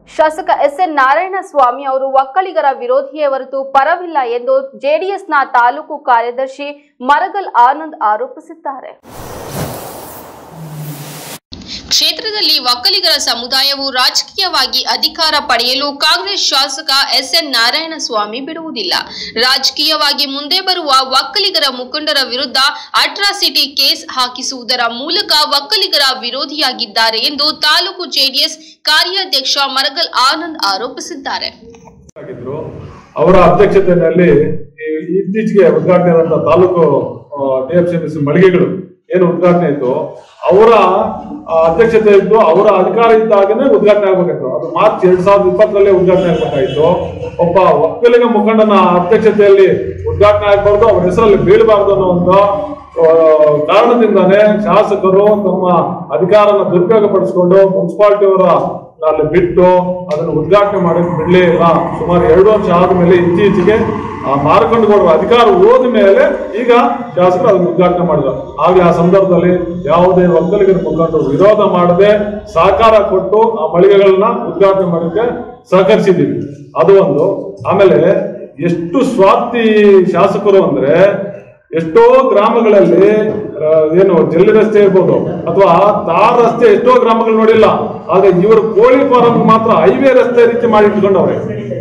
ಶಾಸಕ S N Narayanaswamy ಅವರು ಒಕ್ಕಲಿಗರ ವಿರೋಧಿಯೇ ಹೊರತು ಪರವಿಲ್ಲ ಎಂದು ಜೆಡಿಎಸ್ನ ತಾಲೂಕು ಕಾರ್ಯದರ್ಶಿ ಮರಗಲ್ ಆನಂದ್ ಆರೋಪಿಸಿದ್ದಾರೆ ಕ್ಷೇತ್ರದಲ್ಲಿ ಒಕ್ಕಲಿಗರ ಸಮುದಾಯವು ರಾಜಕೀಯವಾಗಿ ಅಧಿಕಾರ ಪಡೆಯಲು ಕಾಂಗ್ರೆಸ್ ಶಾಸಕ ಎಸ್ ಎನ್ ನಾರಾಯಣಸ್ವಾಮಿ ಬಿಡುವುದಿಲ್ಲ ರಾಜಕೀಯವಾಗಿ ಮುಂದೆ ಬರುವ ಒಕ್ಕಲಿಗರ ಮುಖಂಡರ ವಿರುದ್ಧ ಅಟ್ರಾಸಿಟಿ ಕೇಸ್ ಹಾಕಿಸುವುದರ ಮೂಲಕ ಒಕ್ಕಲಿಗರ ವಿರೋಧಿಯಾಗಿದ್ದಾರೆ ಎಂದು ತಾಲೂಕು ಜೆಡಿಎಸ್ ಕಾರ್ಯಾಧ್ಯಕ್ಷ ಮರಗಲ್ ಆನಂದ್ ಆರೋಪಿಸಿದ್ದಾರೆ ಆಗಿದ್ರು ಅವರ ಅಧ್ಯಕ್ಷತೆಯಲ್ಲಿ ಈ- ಇತ್ತೀಚೆಗೆ ಉದ್ಘಾಟನೆ ಆದಂತ ತಾಲೂಕು ಡಿಎಫ್ಸಿಎಂಸಿ ಮಳಿಗೆಗಳು ಏನು ಉದ್ಘಾಟನೆ ಇತ್ತು ಅವರ ಆ, ಅಧ್ಯಕ್ಷತೆ ಇದ್ದು ಅವರ ಅಧಿಕಾರ ಇದ್ದಾಗನೇ ಉದ್ಘಾಟನೆ ಆಗ್ಬೇಕಾಯ್ತು ಅದು ಮಾರ್ಚ್ ಎರಡ್ ಸಾವಿರದ ಇಪ್ಪತ್ತರಲ್ಲೇ ಉದ್ಘಾಟನೆ ಆಗ್ಬೇಕಾಯ್ತು ಒಬ್ಬ ಒಕ್ಕಲಿಗ ಮುಖಂಡನ ಅಧ್ಯಕ್ಷತೆಯಲ್ಲಿ ಉದ್ಘಾಟನೆ ಆಗ್ಬಾರ್ದು ಅವರ ಹೆಸರಲ್ಲಿ ಬೀಳಬಾರ್ದು ಅನ್ನುವಂತ ಆ, ಕಾರಣದಿಂದಾನೇ ಶಾಸಕರು ತಮ್ಮ ಅಧಿಕಾರನ ದುರುಪಯೋಗ ಪಡಿಸಿಕೊಂಡು ಮುನ್ಸಿಪಾಲಿಟಿ ಅವರ ಅಲ್ಲಿ ಬಿಟ್ಟು ಅದನ್ನು ಉದ್ಘಾಟನೆ ಮಾಡಕ್ಕೆ ಬಿಡ್ಲೇ ಇಲ್ಲ ಸುಮಾರು ಎರಡು ವರ್ಷ ಆದ್ಮೇಲೆ ಇತ್ತೀಚೆಗೆ ಆ ಮಾರ್ಕೊಂಡಗೌಡರ ಅಧಿಕಾರ ಹೋದ ಮೇಲೆ ಈಗ ಶಾಸಕರು ಅದನ್ನು ಉದ್ಘಾಟನೆ ಮಾಡಿದ್ರು ಹಾಗೆ ಆ ಸಂದರ್ಭದಲ್ಲಿ ಯಾವುದೇ ಒಕ್ಕಲಿಗರ ಮುಖಂಡರು ವಿರೋಧ ಮಾಡದೆ ಸಹಕಾರ ಕೊಟ್ಟು ಆ ಮಳಿಗೆಗಳನ್ನ ಉದ್ಘಾಟನೆ ಮಾಡೋಕ್ಕೆ ಸಹಕರಿಸಿದ್ದೀವಿ ಅದು ಒಂದು ಆಮೇಲೆ ಎಷ್ಟು ಸ್ವಾರ್ಥಿ ಶಾಸಕರು ಅಂದ್ರೆ ಎಷ್ಟೋ ಗ್ರಾಮಗಳಲ್ಲಿ ಆ, ಏನು ಜಲ್ಲಿ ರಸ್ತೆ ಇರ್ಬೋದು ಅಥವಾ ತಾರ್ ರಸ್ತೆ ಎಷ್ಟೋ ಗ್ರಾಮಗಳು ನೋಡಿಲ್ಲ ಆದ್ರೆ ಇವರು ಕೋಳಿ ಫಾರಂ ಮಾತ್ರ ಹೈವೇ ರಸ್ತೆ ರೀತಿ ಮಾಡಿ ಇಟ್ಕೊಂಡವ್ರೆ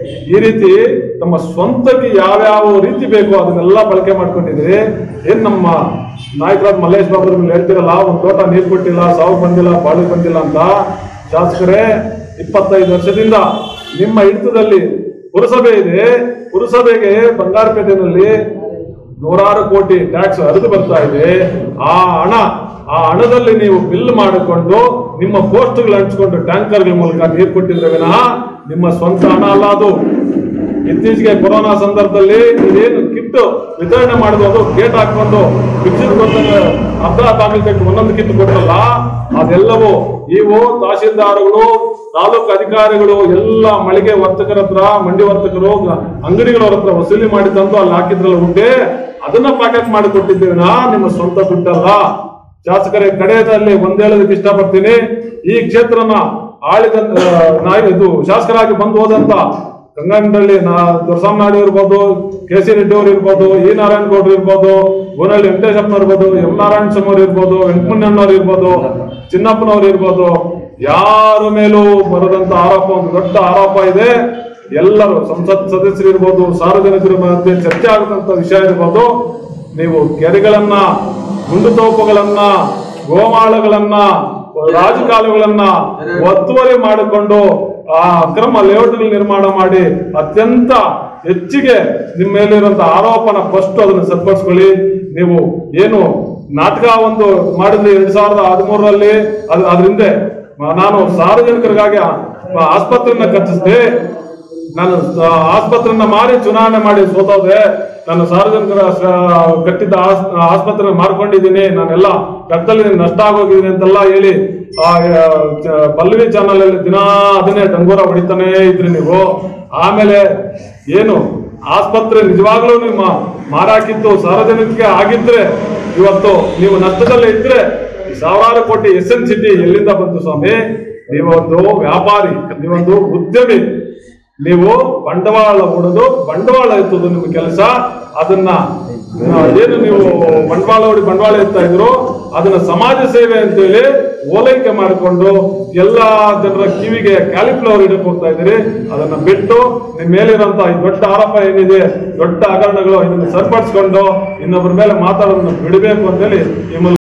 ಈ ರೀತಿ ತಮ್ಮ ಸ್ವಂತಕ್ಕೆ ಯಾವ್ಯಾವ ರೀತಿ ಬೇಕು ಅದನ್ನೆಲ್ಲ ಬಳಕೆ ಮಾಡ್ಕೊಂಡಿದ್ರಿ ಏನ್ ನಮ್ಮ ನಾಯಕರಾದ ಮಲ್ಲೇಶ್ ಬಾಬು ಅವ್ರು ಹೇಳ್ತಿರಲ್ಲ ಒಂದ್ ತೋಟ ನೀರ್ ಕೊಟ್ಟಿಲ್ಲ ಸಾವು ಬಂದಿಲ್ಲ ಬಾಳು ಬಂದಿಲ್ಲ ಅಂತ ಶಾಸಕರೇ ಇಪ್ಪತ್ತೈದು ವರ್ಷದಿಂದ ನಿಮ್ಮ ಹಿಡಿತದಲ್ಲಿ ಪುರಸಭೆ ಇದೆ ಪುರಸಭೆಗೆ ಬಂಗಾರಪೇಟೆನಲ್ಲಿ ನೂರಾರು ಕೋಟಿ ಟ್ಯಾಕ್ಸ್ ಹರಿದು ಬರ್ತಾ ಇದೆ ಆ ಹಣ ಆ ಹಣದಲ್ಲಿ ನೀವು ಬಿಲ್ ಮಾಡಿಕೊಂಡು ನಿಮ್ಮ ಪೋಸ್ಟ್ಗಳು ಹಂಚ್ಕೊಂಡು ಟ್ಯಾಂಕರ್ಗಳ ಮೂಲಕ ನೀರು ಕೊಟ್ಟಿದ್ರೆ ವಿನಃ ನಿಮ್ಮ ಸ್ವಂತ ಹಣ ಅಲ್ಲ ಅದು ಇತ್ತೀಚೆಗೆ ಕೊರೋನಾ ಸಂದರ್ಭದಲ್ಲಿ ಇದೇನು ಕಿಟ್ ವಿತರಣೆ ಮಾಡಿದ್ರು ಅದು ಗೇಟ್ ಹಾಕೊಂಡು ಬಿಚ್ಚಿದ ಕೊಟ್ಟಂಗೆ ಅರ್ಧ ಬಾಗಿಲು ತೆಗೆದು ಒಂದೊಂದು ಕಿಟ್ ಕೊಟ್ಟಲ್ಲ ಅದೆಲ್ಲವೂ ಇವು ತಹಶೀಲ್ದಾರ್ಗಳು ತಾಲೂಕು ಅಧಿಕಾರಿಗಳು ಎಲ್ಲ ಮಳಿಗೆ ವರ್ತಕರ ಹತ್ರ ಮಂಡಿ ವರ್ತಕರು ಗ- ಅಂಗಡಿಗಳವ್ರ ಹತ್ರ ವಸೂಲಿ ಮಾಡಿ ತಂದು ಅಲ್ಲಿ ಹಾಕಿದ್ರಲ್ಲ ಉಂಡೆ ಅದನ್ನ ಪ್ಯಾಕೆಟ್ ಮಾಡಿ ಕೊಟ್ಟಿದ್ದೇವೆ ನಾ ನಿಮ್ಮ ಸ್ವಂತ ದುಡ್ಡಲ್ಲ ಶಾಸಕರ ಕಡೆಯದಲ್ಲಿ ಒಂದೇಳೋದಕ್ಕೆ ಇಷ್ಟಪಡ್ತೀನಿ ಈ ಕ್ಷೇತ್ರನ ಆಳಿದ ಆ, ನಾಯ ಇದು ಶಾಸಕರಾಗಿ ಬಂದು ಹೋದಂತ ಗಂಗನಹಳ್ಳಿ ನಾ ದೊರಸಮ್ಮನಾಡಿ ಇರ್ಬೋದು ಕೆ ಸಿ ರೆಡ್ಡಿ ಅವರು ಇರ್ಬೋದು ಇ ನಾರಾಯಣ ಗೌಡ್ರು ಇರ್ಬೋದು ಗೋನಹಳ್ಳಿ ವೆಂಕಟೇಶಪ್ಪನವ್ರು ಇರ್ಬೋದು ಎಂ ನಾರಾಯಣ ಸ್ವಾಮಿ ಅವ್ರು ಇರ್ಬೋದು ವೆಂಕಟಮಣ್ಣನವ್ರು ಇರ್ಬೋದು ಚಿನ್ನಪ್ಪನವ್ರು ಇರ್ಬೋದು ಯಾರ ಮೇಲೂ ಬರದಂತ ಆರೋಪ ಒಂದು ದೊಡ್ಡ ಆರೋಪ ಇದೆ ಎಲ್ಲರೂ ಸಂಸತ್ ಸದಸ್ಯರು ಇರ್ಬೋದು ಸಾರ್ವಜನಿಕರ ಮಧ್ಯೆ ಚರ್ಚೆ ಆಗದಂತ ವಿಷಯ ಇರ್ಬೋದು ನೀವು ಕೆರೆಗಳನ್ನ ಗುಂಡು ತೋಪುಗಳನ್ನ ಗೋಮಾಳಗಳನ್ನ ರಾಜಕಾಲುಗಳನ್ನ ಒತ್ತುವರಿ ಮಾಡಿಕೊಂಡು ಆ ಅಕ್ರಮ ಲೇಔಟ್ಗಳು ನಿರ್ಮಾಣ ಮಾಡಿ ಅತ್ಯಂತ ಹೆಚ್ಚಿಗೆ ನಿಮ್ಮ ಮೇಲಿರುವಂತಹ ಆರೋಪನ ಫಸ್ಟ್ ಅದನ್ನು ಸರಿಪಡಿಸ್ಕೊಳ್ಳಿ ನೀವು ಏನು ನಾಟಕ ಒಂದು ಮಾಡಿದ್ರಿ ಎರಡ್ ಸಾವಿರದ ಹದಿಮೂರರಲ್ಲಿ ಅದ್ ಅದ್ರ ಹಿಂದೆ ನಾನು ಸಾರ್ವಜನಿಕರಿಗಾಗಿ ಆ- ಆಸ್ಪತ್ರೆಯನ್ನ ಕಟ್ಟಿಸಿದೆ ನಾನು ಆ, ಆಸ್ಪತ್ರೆಯನ್ನ ಮಾರಿ ಚುನಾವಣೆ ಮಾಡಿ ಸೋತೋದೆ ನಾನು ಸಾರ್ವಜನಿಕರ ಸ- ಕಟ್ಟಿದ್ದ ಆಸ್- ಆಸ್ಪತ್ರೆ ಮಾರ್ಕೊಂಡಿದ್ದೀನಿ ನಾನೆಲ್ಲ ಕತ್ತಲ್ಲಿ ನಷ್ಟ ಆಗೋಗಿದ್ದೀನಿ ಅಂತೆಲ್ಲ ಹೇಳಿ ಆ, ಆ, ಚ- ಪಲ್ಲವಿ ಚಾನಲ್ ಅಲ್ಲಿ ದಿನಾ ಅದನ್ನೇ ಡಂಗೂರ ಹೊಡಿತಾನೇ ಇದ್ರಿ ನೀವು ಆಮೇಲೆ ಏನು ಆಸ್ಪತ್ರೆ ನಿಜವಾಗ್ಲೂ ನಿಮ್ಮ ಮಾರಾಕಿತ್ತು ಸಾರ್ವಜನಿಕರಿಗೆ ಆಗಿದ್ರೆ ಇವತ್ತು ನೀವು ನಷ್ಟದಲ್ಲೇ ಇದ್ರೆ ಈ ಸಾವಿರಾರು ಕೋಟಿ ಎಸ್ ಎನ್ ಸಿಟಿ ಎಲ್ಲಿಂದ ಬಂತು ಸ್ವಾಮಿ ನೀವೊಂದು ವ್ಯಾಪಾರಿ ನೀವೊಂದು ಉದ್ಯಮಿ ನೀವು ಬಂಡವಾಳ ಹೂಡೋದು ಬಂಡವಾಳ ಎತ್ತುದು ನಿಮ್ಮ ಕೆಲಸ ಅದನ್ನ ಆ, ಏನು ನೀವು ಬಂಡವಾಳ ಹೂಡಿ ಬಂಡವಾಳ ಎತ್ತಾ ಇದ್ರು ಅದನ್ನ ಸಮಾಜ ಸೇವೆ ಅಂತೇಳಿ ಓಲೈಕೆ ಮಾಡಿಕೊಂಡು ಎಲ್ಲಾ ಜನರ ಕಿವಿಗೆ ಕ್ಯಾಲಿಫ್ಲವರ್ ಇಡಕ್ ಹೋಗ್ತಾ ಇದ್ದೀರಿ ಅದನ್ನ ಬಿಟ್ಟು ನಿಮ್ಮ ಮೇಲಿರುವಂತ ಈ ದೊಡ್ಡ ಆರೋಪ ಏನಿದೆ ದೊಡ್ಡ ಹಗರಣಗಳು ಇದನ್ನ ಸರಿಪಡಿಸ್ಕೊಂಡು ಇನ್ನೊಬ್ಬರ ಮೇಲೆ ಮಾತಾಡೋದನ್ನ ಬಿಡಬೇಕು ಅಂತೇಳಿ ಈ ಮೂಲಕ